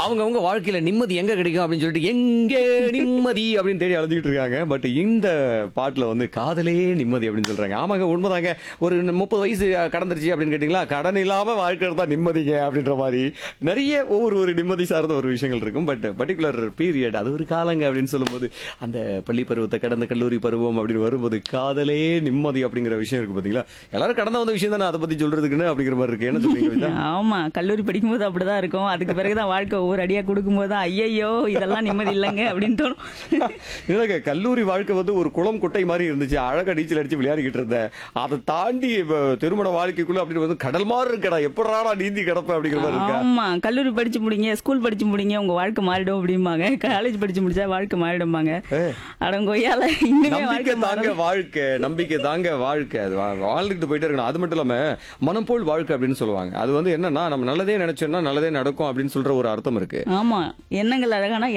அவங்கவங்க வாழ்க்கையில நிம்மதி எங்க கிடைக்கும் அப்படின்னு சொல்லிட்டு எங்கே நிம்மதி அப்படின்னு தேடி அலைஞ்சிட்டு இருக்காங்க பட் இந்த பாட்டுல வந்து காதலே நிம்மதி அப்படின்னு சொல்றாங்க ஆமாங்க உண்மைதாங்க ஒரு முப்பது வயசு கடந்துருச்சு அப்படின்னு கேட்டீங்களா கடன் இல்லாம வாழ்க்கை தான் நிம்மதிங்க அப்படின்ற மாதிரி நிறைய ஒவ்வொரு ஒரு நிம்மதி சார்ந்த ஒரு விஷயங்கள் இருக்கும் பட் பர்டிகுலர் பீரியட் அது ஒரு காலங்க அப்படின்னு சொல்லும்போது அந்த பள்ளி பருவத்தை கடந்த கல்லூரி பருவம் அப்படின்னு வரும்போது காதலே நிம்மதி அப்படிங்கிற விஷயம் இருக்கு பாத்தீங்களா எல்லாரும் கடந்த வந்த விஷயம் தானே அதை பத்தி சொல்றதுக்குன்னு அப்படிங்கிற மாதிரி இருக்கு என்ன சொல்றீங்க கவிதா? ஆமா கல்லூரி படிக்கும்போது அப்படிதான் இருக்கும் அதுக்கு பிறகுதான் வாழ்க்கை ஒவ்வொரு அடியா கொடுக்கும்போது தான் ஐயையோ இதெல்லாம் நிம்மதி இல்லைங்க அப்படின்னு தோணும் இல்லைங்க கல்லூரி வாழ்க்கை வந்து ஒரு குளம் குட்டை மாதிரி இருந்துச்சு அழகா நீச்சல் அடிச்சு விளையாடிக்கிட்டு இருந்தேன் அதை தாண்டி இப்ப திருமண வாழ்க்கைக்குள்ள அப்படி வந்து கடல் மாதிரி இருக்கடா எப்படாடா நீந்தி கிடப்ப அப்படிங்கிற மாதிரி இருக்கா ஆமா கல்லூரி படிச்சு முடிங்க ஸ்கூல் படிச்சு முடிங்க உங்க வாழ்க்கை மாறிடும் அப்படிம்பாங்க காலேஜ் படிச்சு முடிச்சா வாழ்க்கை மாறிடும்பாங்க அடங்கொய்யால இன்னுமே நம்பிக்கை வாழ்க்கை தாங்க மாறல. வாழ்க்கை நம்பிக்கை தாங்க வாழ்க்கை அது வா- வாழ்ந்துட்டு போயிட்டே இருக்கணும் அது மட்டும் இல்லாம மனம் போல் வாழ்க்கை அப்படின்னு சொல்லுவாங்க அது வந்து என்னன்னா நம்ம நல்லதே நினைச்சோம்னா நல்லதே நடக்கும் அப்படின்னு சொல்ற ஒரு அர்த்தம் இருக்கு ஆமா எண்ணங்கள் அழகானா